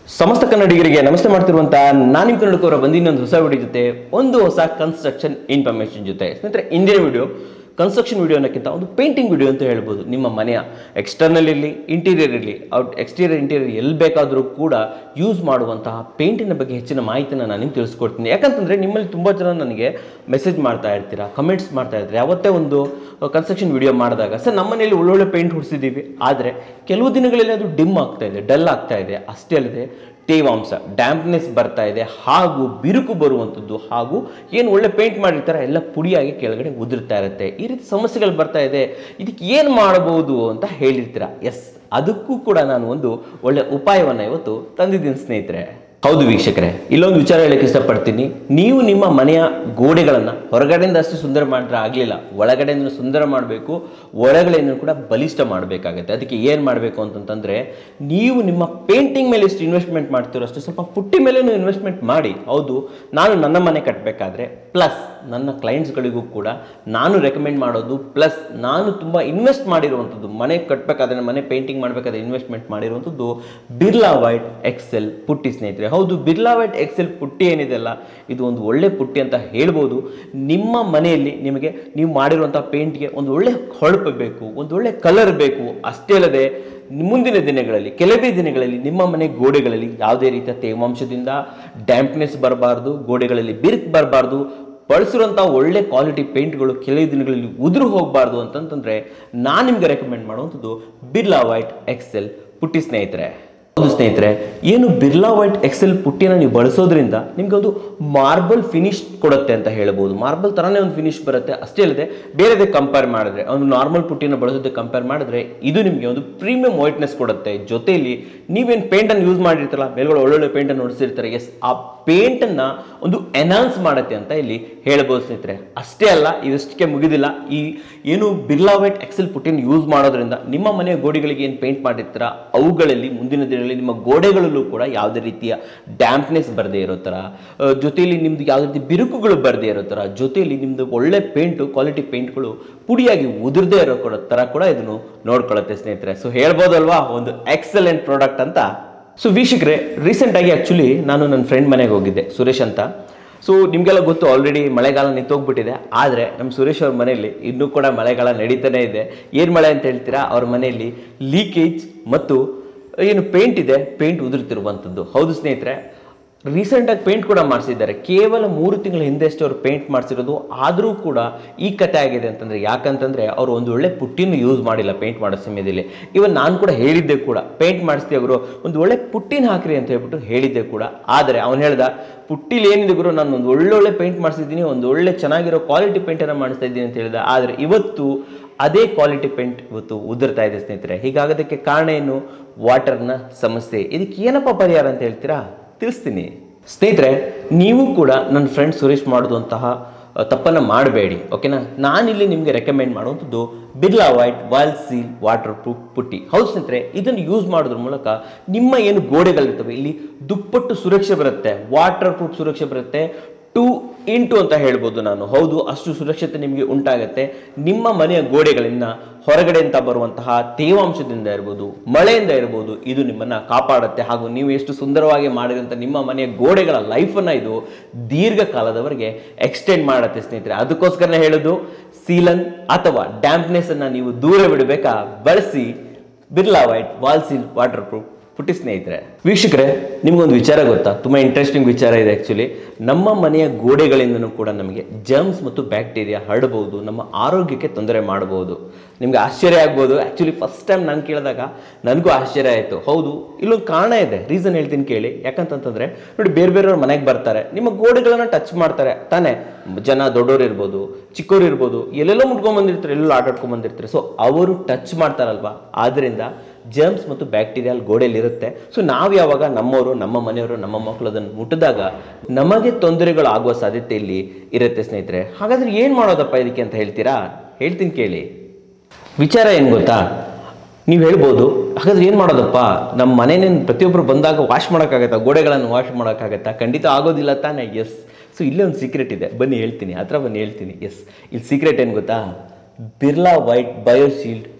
ಸಮಸ್ತ ಕನ್ನಡಿಗರಿಗೆ ನಮಸ್ತೆ ಮಾಡ್ತಿರುವಂತಹ ನಾನು ನಿಮ್ಮ ಕನ್ನಡಕವರ ಬಂದು ಇನ್ನೊಂದು ಹೊಸ ವಿಡಿಯೋ ಜೊತೆ ಒಂದು ಹೊಸ ಕನ್ಸ್ಟ್ರಕ್ಷನ್ ಇನ್ಫಾರ್ಮೇಶನ್ ಜೊತೆ ಸ್ನೇಹಿತರೆ ಇಂದಿನ ವಿಡಿಯೋ ಕನ್ಸ್ಟ್ರಕ್ಷನ್ ವಿಡಿಯೋ ಅನ್ನೋಕ್ಕಿಂತ ಒಂದು ಪೇಂಟಿಂಗ್ ವಿಡಿಯೋ ಅಂತ ಹೇಳ್ಬೋದು ನಿಮ್ಮ ಮನೆಯ ಎಕ್ಸ್ಟರ್ನಲ್ ಇರಲಿ ಇಂಟೀರಿಯರ್ ಇರಲಿ ಔಟ್ ಎಕ್ಸ್ಟೀರಿಯರ್ ಇಂಟೀರಿಯರ್ ಎಲ್ಲಿ ಬೇಕಾದರೂ ಕೂಡ ಯೂಸ್ ಮಾಡುವಂತಹ ಪೇಂಟಿನ ಬಗ್ಗೆ ಹೆಚ್ಚಿನ ಮಾಹಿತಿನ ನಾನು ನಿಮ್ಗೆ ತಿಳಿಸ್ಕೊಡ್ತೀನಿ ಯಾಕಂತಂದರೆ ನಿಮ್ಮಲ್ಲಿ ತುಂಬ ಜನ ನನಗೆ ಮೆಸೇಜ್ ಮಾಡ್ತಾ ಇರ್ತೀರಾ ಕಮೆಂಟ್ಸ್ ಮಾಡ್ತಾ ಇರ್ತೀರಾ ಯಾವತ್ತೇ ಒಂದು ಕನ್ಸ್ಟ್ರಕ್ಷನ್ ವಿಡಿಯೋ ಮಾಡಿದಾಗ ಸರ್ ನಮ್ಮ ಮನೆಯಲ್ಲಿ ಒಳ್ಳೊಳ್ಳೆ ಪೇಂಟ್ ಹೊಡಿಸಿದ್ದೀವಿ ಆದರೆ ಕೆಲವು ದಿನಗಳಲ್ಲಿ ಅದು ಡಿಮ್ ಆಗ್ತಾ ಇದೆ ಡಲ್ ಆಗ್ತಾ ಇದೆ ಅಷ್ಟೇ ಅಲ್ಲದೆ ತೇವಾಂಶ ಡ್ಯಾಂಪ್ನೆಸ್ ಬರ್ತಾ ಇದೆ ಹಾಗೂ ಬಿರುಕು ಬರುವಂಥದ್ದು ಹಾಗೂ ಏನು ಒಳ್ಳೆ ಪೇಂಟ್ ಮಾಡಿರ್ತಾರೆ ಎಲ್ಲ ಪುಡಿಯಾಗಿ ಕೆಳಗಡೆ ಉದುರ್ತಾ ಇರುತ್ತೆ ಈ ರೀತಿ ಸಮಸ್ಯೆಗಳು ಬರ್ತಾ ಇದೆ ಇದಕ್ಕೆ ಏನು ಮಾಡಬಹುದು ಅಂತ ಹೇಳಿರ್ತೀರ ಎಸ್ ಅದಕ್ಕೂ ಕೂಡ ನಾನು ಒಂದು ಒಳ್ಳೆ ಉಪಾಯವನ್ನು ಇವತ್ತು ತಂದಿದ್ದೀನಿ ಸ್ನೇಹಿತರೆ ಹೌದು ವೀಕ್ಷಕರೇ ಇಲ್ಲೊಂದು ವಿಚಾರ ಹೇಳಕ್ಕೆ ಇಷ್ಟಪಡ್ತೀನಿ ನೀವು ನಿಮ್ಮ ಮನೆಯ ಗೋಡೆಗಳನ್ನು ಹೊರಗಡೆಯಿಂದ ಅಷ್ಟು ಸುಂದರ ಮಾಡಿದ್ರೆ ಆಗಲಿಲ್ಲ ಒಳಗಡೆಯಿಂದ ಸುಂದರ ಮಾಡಬೇಕು ಒಳಗಡೆಯಿಂದ ಕೂಡ ಬಲಿಷ್ಠ ಮಾಡಬೇಕಾಗತ್ತೆ ಅದಕ್ಕೆ ಏನು ಮಾಡಬೇಕು ಅಂತಂತಂದರೆ ನೀವು ನಿಮ್ಮ ಪೇಂಟಿಂಗ್ ಮೇಲೆ ಎಷ್ಟು ಇನ್ವೆಸ್ಟ್ಮೆಂಟ್ ಮಾಡ್ತೀರೋ ಅಷ್ಟು ಸ್ವಲ್ಪ ಪುಟ್ಟಿ ಮೇಲೇನು ಇನ್ವೆಸ್ಟ್ಮೆಂಟ್ ಮಾಡಿ ಹೌದು ನಾನು ನನ್ನ ಮನೆ ಕಟ್ಟಬೇಕಾದ್ರೆ ಪ್ಲಸ್ ನನ್ನ ಕ್ಲೈಂಟ್ಸ್ಗಳಿಗೂ ಕೂಡ ನಾನು ರೆಕಮೆಂಡ್ ಮಾಡೋದು ಪ್ಲಸ್ ನಾನು ತುಂಬ ಇನ್ವೆಸ್ಟ್ ಮಾಡಿರುವಂಥದ್ದು ಮನೆ ಕಟ್ಟಬೇಕಾದ್ರೆ ಮನೆ ಪೇಂಟಿಂಗ್ ಮಾಡಬೇಕಾದ್ರೆ ಇನ್ವೆಸ್ಟ್ಮೆಂಟ್ ಮಾಡಿರುವಂಥದ್ದು ಬಿರ್ಲಾ ವೈಟ್ ಎಕ್ಸೆಲ್ ಪುಟ್ಟಿ ಸ್ನೇಹಿತರೆ ಹೌದು ಬಿರ್ಲಾ ವೈಟ್ ಎಕ್ಸೆಲ್ ಪುಟ್ಟಿ ಏನಿದೆಲ್ಲ ಇದು ಒಂದು ಒಳ್ಳೆ ಪುಟ್ಟಿ ಅಂತ ಹೇಳ್ಬೋದು ನಿಮ್ಮ ಮನೆಯಲ್ಲಿ ನಿಮಗೆ ನೀವು ಮಾಡಿರುವಂಥ ಪೇಂಟ್ಗೆ ಒಂದು ಒಳ್ಳೆ ಹೊಳಪು ಬೇಕು ಒಂದು ಒಳ್ಳೆ ಕಲರ್ ಬೇಕು ಅಷ್ಟೇ ಅಲ್ಲದೆ ಮುಂದಿನ ದಿನಗಳಲ್ಲಿ ಕೆಲವೇ ದಿನಗಳಲ್ಲಿ ನಿಮ್ಮ ಮನೆ ಗೋಡೆಗಳಲ್ಲಿ ಯಾವುದೇ ರೀತಿಯ ತೇವಾಂಶದಿಂದ ಡ್ಯಾಂಪ್ನೆಸ್ ಬರಬಾರ್ದು ಗೋಡೆಗಳಲ್ಲಿ ಬಿರುಕು ಬರಬಾರ್ದು ಬಳಸಿರುವಂಥ ಒಳ್ಳೆ ಕ್ವಾಲಿಟಿ ಪೇಂಟ್ಗಳು ಕೆಲವು ದಿನಗಳಲ್ಲಿ ಉದುರು ಹೋಗಬಾರ್ದು ಅಂತಂತಂದರೆ ನಾನು ನಿಮಗೆ ರೆಕಮೆಂಡ್ ಮಾಡುವಂಥದ್ದು ಬಿರ್ಲಾ ವೈಟ್ ಎಕ್ಸೆಲ್ ಪುಟ್ಟಿ ಸ್ನೇಹಿತರೆ ಹೌದು ಸ್ನೇಹಿತರೆ ಏನು ಬಿರ್ಲಾ ವೈಟ್ ಎಕ್ಸೆಲ್ ಪುಟ್ಟಿನ ನೀವು ಬಳಸೋದ್ರಿಂದ ನಿಮ್ಗೆ ಒಂದು ಮಾರ್ಬಲ್ ಫಿನಿಶ್ ಕೊಡುತ್ತೆ ಅಂತ ಹೇಳ್ಬೋದು ಮಾರ್ಬಲ್ ಥರನೇ ಒಂದು ಫಿನಿಶ್ ಬರುತ್ತೆ ಅಷ್ಟೇ ಅಲ್ಲದೆ ಬೇರೆದೇ ಕಂಪೇರ್ ಮಾಡಿದ್ರೆ ಒಂದು ನಾರ್ಮಲ್ ಪುಟ್ಟಿನ ಬಳಸೋದಕ್ಕೆ ಕಂಪೇರ್ ಮಾಡಿದ್ರೆ ಇದು ನಿಮಗೆ ಒಂದು ಪ್ರೀಮಿಯಂ ವೈಟ್ನೆಸ್ ಕೊಡುತ್ತೆ ಜೊತೆಯಲ್ಲಿ ನೀವೇನು ಪೇಂಟನ್ನು ಯೂಸ್ ಮಾಡಿರ್ತಾರಲ್ಲ ಮೇಲ್ಗಡೆ ಒಳ್ಳೊಳ್ಳೆ ಪೇಂಟನ್ನು ಹೊಡಿಸಿರ್ತಾರೆ ಎಸ್ ಆ ಪೇಂಟನ್ನು ಒಂದು ಎನಾನ್ಸ್ ಮಾಡುತ್ತೆ ಅಂತ ಇಲ್ಲಿ ಹೇಳ್ಬೋದು ಸ್ನೇಹಿತರೆ ಅಷ್ಟೇ ಅಲ್ಲ ಇದಷ್ಟಕ್ಕೆ ಮುಗಿದಿಲ್ಲ ಈ ಏನು ಬಿರ್ಲಾ ವೈಟ್ ಎಕ್ಸೆಲ್ ಪುಟ್ಟಿನ ಯೂಸ್ ಮಾಡೋದ್ರಿಂದ ನಿಮ್ಮ ಮನೆಯ ಗೋಡೆಗಳಿಗೆ ಏನು ಪೇಂಟ್ ಮಾಡಿರ್ತೀರ ಅವುಗಳಲ್ಲಿ ಮುಂದಿನ ದಿನಗಳಲ್ಲಿ ನಿಮ್ಮ ಗೋಡೆಗಳಲ್ಲೂ ಕೂಡ ಯಾವುದೇ ರೀತಿಯ ಡ್ಯಾಂಪ್ನೆಸ್ ಬರದೇ ಇರೋ ಥರ ಆ, ಜೊತೆಯಲ್ಲಿ ನಿಮ್ದು ಯಾವುದೇ ರೀತಿ ಬಿರುಕುಗಳು ಬರದೇ ಇರೋ ಥರ ಜೊತೆಯಲ್ಲಿ ನಿಮ್ಮದು ಒಳ್ಳೆ ಪೇಂಟು ಕ್ವಾಲಿಟಿ ಪೇಂಟ್ಗಳು ಪುಡಿಯಾಗಿ ಉದುರದೇ ಇರೋ ಕೊಡೋ ಥರ ಕೂಡ ಇದನ್ನು ನೋಡ್ಕೊಳ್ಳುತ್ತೆ ಸ್ನೇಹಿತರೆ ಸೊ ಹೇಳ್ಬೋದಲ್ವಾ ಒಂದು ಎಕ್ಸಲೆಂಟ್ ಪ್ರಾಡಕ್ಟ್ ಅಂತ ಸೊ ವೀಕ್ಷಕರೇ ರೀಸೆಂಟಾಗಿ ಆ್ಯಕ್ಚುಲಿ ನಾನು ನನ್ನ ಫ್ರೆಂಡ್ ಮನೆಗೆ ಹೋಗಿದ್ದೆ ಸುರೇಶ್ ಅಂತ ಸೊ ನಿಮಗೆಲ್ಲ ಗೊತ್ತು ಆಲ್ರೆಡಿ ಮಳೆಗಾಲ ನಿಂತೋಗ್ಬಿಟ್ಟಿದೆ ಆದರೆ ನಮ್ಮ ಸುರೇಶ್ ಅವ್ರ ಮನೆಯಲ್ಲಿ ಇನ್ನೂ ಕೂಡ ಮಳೆಗಾಲ ನಡೀತಾನೆ ಇದೆ ಏನು ಮಳೆ ಅಂತ ಹೇಳ್ತೀರಾ ಅವ್ರ ಮನೆಯಲ್ಲಿ ಲೀಕೇಜ್ ಮತ್ತು ಏನು ಪೇಂಟ್ ಇದೆ ಪೇಂಟ್ ಉದುರ್ತಿರುವಂಥದ್ದು ಹೌದು ಸ್ನೇಹಿತರೆ ರೀಸೆಂಟಾಗಿ ಪೇಂಟ್ ಕೂಡ ಮಾಡಿಸಿದ್ದಾರೆ ಕೇವಲ ಮೂರು ತಿಂಗಳ ಹಿಂದೆಷ್ಟು ಅವ್ರು ಪೇಂಟ್ ಮಾಡಿಸಿರೋದು ಆದರೂ ಕೂಡ ಈ ಕತೆ ಆಗಿದೆ ಅಂತಂದರೆ ಯಾಕಂತಂದರೆ ಅವರು ಒಂದು ಒಳ್ಳೆ ಪುಟ್ಟಿನೂ ಯೂಸ್ ಮಾಡಿಲ್ಲ ಪೇಂಟ್ ಮಾಡೋ ಸಮಯದಲ್ಲಿ ಇವನ್ ನಾನು ಕೂಡ ಹೇಳಿದ್ದೆ ಕೂಡ ಪೇಂಟ್ ಮಾಡಿಸ್ತೀವಿ ಅವರು ಒಂದು ಒಳ್ಳೆ ಪುಟ್ಟಿನ ಹಾಕ್ರಿ ಅಂತ ಹೇಳ್ಬಿಟ್ಟು ಹೇಳಿದ್ದೆ ಕೂಡ ಆದರೆ ಅವನು ಹೇಳ್ದ ಪುಟ್ಟಿಲಿ ಏನಿದೆ ಗುರು ನಾನು ಒಂದು ಒಳ್ಳೊಳ್ಳೆ ಪೇಂಟ್ ಮಾಡಿಸಿದ್ದೀನಿ ಒಂದು ಒಳ್ಳೆ ಚೆನ್ನಾಗಿರೋ ಕ್ವಾಲಿಟಿ ಪೇಂಟನ್ನು ಮಾಡಿಸ್ತಾ ಇದ್ದೀನಿ ಅಂತ ಹೇಳಿದ ಆದರೆ ಇವತ್ತು ಅದೇ ಕ್ವಾಲಿಟಿ ಪೇಂಟ್ ಇವತ್ತು ಉದುರ್ತಾ ಇದೆ ಸ್ನೇಹಿತರೆ ಹೀಗಾಗೋದಕ್ಕೆ ಕಾರಣ ಏನು ವಾಟರ್ನ ಸಮಸ್ಯೆ ಇದಕ್ಕೆ ಏನಪ್ಪ ಪರಿಹಾರ ಅಂತ ಹೇಳ್ತೀರಾ ತಿಳಿಸ್ತೀನಿ ಸ್ನೇಹಿತರೆ ನೀವು ಕೂಡ ನನ್ನ ಫ್ರೆಂಡ್ ಸುರೇಶ್ ಮಾಡಿದಂತಹ ತಪ್ಪನ್ನು ಮಾಡಬೇಡಿ ಓಕೆನಾ ನಾನಿಲ್ಲಿ ನಿಮಗೆ ರೆಕಮೆಂಡ್ ಮಾಡುವಂಥದ್ದು Birla white wall seal waterproof putty ಹೌದು ಸ್ನೇಹಿತರೆ ಇದನ್ನು ಯೂಸ್ ಮಾಡೋದ್ರ ಮೂಲಕ ನಿಮ್ಮ ಏನು ಗೋಡೆಗಳಿರ್ತವೆ ಇಲ್ಲಿ ದುಪ್ಪಟ್ಟು ಸುರಕ್ಷೆ ಬರುತ್ತೆ ವಾಟರ್ ಪ್ರೂಫ್ ಸುರಕ್ಷೆ ಬರುತ್ತೆ ಟು ಇಂಟು ಅಂತ ಹೇಳ್ಬೋದು ನಾನು ಹೌದು ಅಷ್ಟು ಸುರಕ್ಷತೆ ನಿಮಗೆ ಉಂಟಾಗತ್ತೆ ನಿಮ್ಮ ಮನೆಯ ಗೋಡೆಗಳಿಂದ ಹೊರಗಡೆಯಿಂದ ಬರುವಂತಹ ತೇವಾಂಶದಿಂದ ಇರ್ಬೋದು ಮಳೆಯಿಂದ ಇರ್ಬೋದು ಇದು ನಿಮ್ಮನ್ನ ಕಾಪಾಡುತ್ತೆ ಹಾಗೂ ನೀವು ಎಷ್ಟು ಸುಂದರವಾಗಿ ಮಾಡಿದಂಥ ನಿಮ್ಮ ಮನೆಯ ಗೋಡೆಗಳ ಲೈಫನ್ನು ಇದು ದೀರ್ಘಕಾಲದವರೆಗೆ ಎಕ್ಸ್ಟೆಂಡ್ ಮಾಡುತ್ತೆ ಸ್ನೇಹಿತರೆ ಅದಕ್ಕೋಸ್ಕರನೇ ಹೇಳೋದು ಸೀಲನ್ ಅಥವಾ ಡ್ಯಾಂಪ್ನೆಸ್ ಅನ್ನ ನೀವು ದೂರ ಬಿಡಬೇಕಾ ಬಳಸಿ Birla white wall seal waterproof putty ಸ್ನೇಹಿತರೆ ವೀಕ್ಷಕರೇ ನಿಮ್ಗೊಂದು ವಿಚಾರ ಗೊತ್ತಾ ತುಂಬಾ ಇಂಟ್ರೆಸ್ಟಿಂಗ್ ವಿಚಾರ ಇದೆ ಆ್ಯಕ್ಚುಲಿ ನಮ್ಮ ಮನೆಯ ಗೋಡೆಗಳಿಂದನೂ ಕೂಡ ನಮಗೆ ಜರ್ಮ್ಸ್ ಮತ್ತು ಬ್ಯಾಕ್ಟೀರಿಯಾ ಹರಡಬಹುದು ನಮ್ಮ ಆರೋಗ್ಯಕ್ಕೆ ತೊಂದರೆ ಮಾಡಬಹುದು ನಿಮ್ಗೆ ಆಶ್ಚರ್ಯ ಆಗ್ಬೋದು ಆ್ಯಕ್ಚುಲಿ ಫಸ್ಟ್ ಟೈಮ್ ನಾನು ಕೇಳಿದಾಗ ನನಗೂ ಆಶ್ಚರ್ಯ ಆಯಿತು ಹೌದು ಇಲ್ಲೊಂದು ಕಾರಣ ಇದೆ ರೀಸನ್ ಹೇಳ್ತೀನಿ ಕೇಳಿ ಯಾಕಂತಂತಂದ್ರೆ ನೋಡಿ ಬೇರೆ ಬೇರೆಯವ್ರ ಮನೆಗೆ ಬರ್ತಾರೆ ನಿಮ್ಮ ಗೋಡೆಗಳನ್ನ ಟಚ್ ಮಾಡ್ತಾರೆ ತಾನೇ ಜನ ದೊಡ್ಡೋರು ಇರ್ಬೋದು ಚಿಕ್ಕವ್ರು ಇರ್ಬೋದು ಎಲ್ಲೆಲ್ಲೋ ಮುಟ್ಕೊಂಡ್ ಬಂದಿರ್ತಾರೆ ಎಲ್ಲೆಲ್ಲೋ ಆಟ ಆಡ್ಕೊಂಡ್ ಬಂದಿರ್ತಾರೆ ಸೊ ಅವರು ಟಚ್ ಮಾಡ್ತಾರಲ್ವಾ ಆದ್ರಿಂದ ಜರ್ಮ್ಸ್ ಮತ್ತು ಬ್ಯಾಕ್ಟೀರಿಯಲ್ ಗೋಡೆಯಲ್ಲಿ ಇರುತ್ತೆ ಸೊ ನಾವು ಯಾವಾಗ ನಮ್ಮವರು ನಮ್ಮ ಮನೆಯವರು ನಮ್ಮ ಮಕ್ಕಳು ಅದನ್ನು ಮುಟ್ಟಿದಾಗ ನಮಗೆ ತೊಂದರೆಗಳು ಆಗುವ ಸಾಧ್ಯತೆ ಇಲ್ಲಿ ಇರುತ್ತೆ ಸ್ನೇಹಿತರೆ ಹಾಗಾದ್ರೆ ಏನು ಮಾಡೋದಪ್ಪ ಇದಕ್ಕೆ ಅಂತ ಹೇಳ್ತೀರಾ ಹೇಳ್ತೀನಿ ಕೇಳಿ ವಿಚಾರ ಏನು ಗೊತ್ತಾ ನೀವು ಹೇಳ್ಬೋದು ಹಾಗಾದ್ರೆ ಏನು ಮಾಡೋದಪ್ಪ ನಮ್ಮ ಮನೇನೇನು ಪ್ರತಿಯೊಬ್ಬರು ಬಂದಾಗ ವಾಶ್ ಮಾಡೋಕ್ಕಾಗತ್ತಾ ಗೋಡೆಗಳನ್ನು ವಾಶ್ ಮಾಡೋಕ್ಕಾಗತ್ತಾ ಖಂಡಿತ ಆಗೋದಿಲ್ಲ ತಾನೇ ಎಸ್ ಸೊ ಇಲ್ಲೇ ಒಂದು ಸೀಕ್ರೆಟ್ ಇದೆ ಬನ್ನಿ ಹೇಳ್ತೀನಿ ಹತ್ರ ಬನ್ನಿ ಹೇಳ್ತೀನಿ ಎಸ್ ಇಲ್ಲಿ ಸೀಕ್ರೆಟ್ ಏನು ಗೊತ್ತಾ ಬಿರ್ಲಾ ವೈಟ್ ಬಯೋಶೀಲ್ಡ್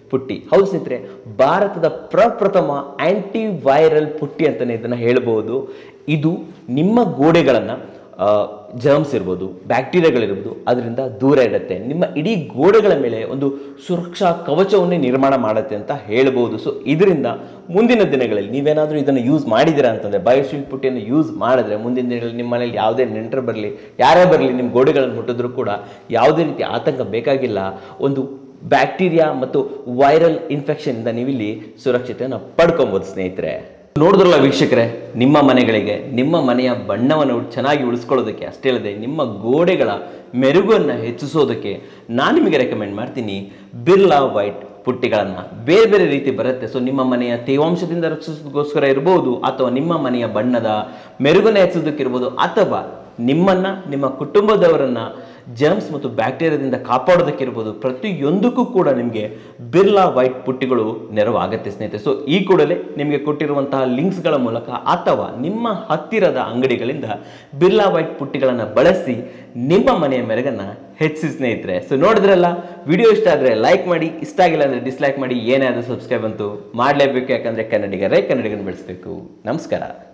ಪುಟ್ಟಿ ಹೌದು ಸ್ನೇಹಿತರೆ ಭಾರತದ ಪ್ರಪ್ರಥಮ ಆಂಟಿ ವೈರಲ್ ಪುಟ್ಟಿ ಅಂತಲೇ ಇದನ್ನು ಹೇಳ್ಬೋದು ಇದು ನಿಮ್ಮ ಗೋಡೆಗಳನ್ನು ಜರ್ಮ್ಸ್ ಇರ್ಬೋದು ಬ್ಯಾಕ್ಟೀರಿಯಾಗಳಿರ್ಬೋದು ಅದರಿಂದ ದೂರ ಇಡುತ್ತೆ ನಿಮ್ಮ ಇಡೀ ಗೋಡೆಗಳ ಮೇಲೆ ಒಂದು ಸುರಕ್ಷಾ ಕವಚವನ್ನೇ ನಿರ್ಮಾಣ ಮಾಡುತ್ತೆ ಅಂತ ಹೇಳ್ಬೋದು ಸೊ ಇದರಿಂದ ಮುಂದಿನ ದಿನಗಳಲ್ಲಿ ನೀವೇನಾದರೂ ಇದನ್ನು ಯೂಸ್ ಮಾಡಿದ್ದೀರಾ ಅಂತಂದರೆ ಬಯೋಶೀಲ್ಡ್ ಪುಟ್ಟಿಯನ್ನು ಯೂಸ್ ಮಾಡಿದ್ರೆ ಮುಂದಿನ ದಿನಗಳಲ್ಲಿ ನಿಮ್ಮ ಮನೇಲಿ ಯಾವುದೇ ನೆಂಟರು ಬರಲಿ ಯಾರೇ ಬರಲಿ ನಿಮ್ಮ ಗೋಡೆಗಳನ್ನು ಮುಟ್ಟಿದ್ರೂ ಕೂಡ ಯಾವುದೇ ರೀತಿ ಆತಂಕ ಬೇಕಾಗಿಲ್ಲ ಒಂದು ಬ್ಯಾಕ್ಟೀರಿಯಾ ಮತ್ತು ವೈರಲ್ ಇನ್ಫೆಕ್ಷನ್ನಿಂದ ನೀವಿಲ್ಲಿ ಸುರಕ್ಷತೆಯನ್ನು ಪಡ್ಕೊಬೋದು ಸ್ನೇಹಿತರೆ ನೋಡಿದ್ರಲ್ಲ ವೀಕ್ಷಕರೇ ನಿಮ್ಮ ಮನೆಗಳಿಗೆ ನಿಮ್ಮ ಮನೆಯ ಬಣ್ಣವನ್ನು ಚೆನ್ನಾಗಿ ಉಳಿಸ್ಕೊಳ್ಳೋದಕ್ಕೆ ಅಷ್ಟೇ ಅಲ್ಲದೆ ನಿಮ್ಮ ಗೋಡೆಗಳ ಮೆರುಗನ್ನು ಹೆಚ್ಚಿಸೋದಕ್ಕೆ ನಾನು ನಿಮಗೆ ರೆಕಮೆಂಡ್ ಮಾಡ್ತೀನಿ ಬಿರ್ಲಾ ವೈಟ್ ಪುಟ್ಟಿಗಳನ್ನು ಬೇರೆ ಬೇರೆ ರೀತಿ ಬರುತ್ತೆ ಸೊ ನಿಮ್ಮ ಮನೆಯ ತೇವಾಂಶದಿಂದ ರಕ್ಷಿಸೋದಕ್ಕೋಸ್ಕರ ಇರ್ಬೋದು ಅಥವಾ ನಿಮ್ಮ ಮನೆಯ ಬಣ್ಣದ ಮೆರುಗನ್ನು ಹೆಚ್ಚಿಸೋದಕ್ಕಿರ್ಬೋದು ಅಥವಾ ನಿಮ್ಮನ್ನ ನಿಮ್ಮ ಕುಟುಂಬದವರನ್ನ ಜರ್ಮ್ಸ್ ಮತ್ತು ಬ್ಯಾಕ್ಟೀರಿಯಾದಿಂದ ಕಾಪಾಡೋದಕ್ಕಿರ್ಬೋದು ಪ್ರತಿಯೊಂದಕ್ಕೂ ಕೂಡ ನಿಮಗೆ ಬಿರ್ಲಾ ವೈಟ್ ಪುಟ್ಟಿಗಳು ನೆರವಾಗುತ್ತೆ ಸ್ನೇಹಿತರೆ ಸೊ ಈ ಕೂಡಲೇ ನಿಮಗೆ ಕೊಟ್ಟಿರುವಂತಹ ಲಿಂಕ್ಸ್ಗಳ ಮೂಲಕ ಅಥವಾ ನಿಮ್ಮ ಹತ್ತಿರದ ಅಂಗಡಿಗಳಿಂದ ಬಿರ್ಲಾ ವೈಟ್ ಪುಟ್ಟಿಗಳನ್ನು ಬಳಸಿ ನಿಮ್ಮ ಮನೆಯ ಮೆರಗನ್ನು ಹೆಚ್ಚಿಸಿ ಸ್ನೇಹಿತರೆ ಸೊ ನೋಡಿದ್ರಲ್ಲ ವಿಡಿಯೋ ಇಷ್ಟ ಆದರೆ ಲೈಕ್ ಮಾಡಿ ಇಷ್ಟ ಆಗಿಲ್ಲ ಅಂದರೆ ಡಿಸ್ಲೈಕ್ ಮಾಡಿ ಏನೇ ಆದರೂ ಸಬ್ಸ್ಕ್ರೈಬ್ ಅಂತೂ ಮಾಡಲೇಬೇಕು ಯಾಕಂದರೆ ಕನ್ನಡಿಗರೇ ಕನ್ನಡಿಗನ ಬೆಳೆಸಬೇಕು ನಮಸ್ಕಾರ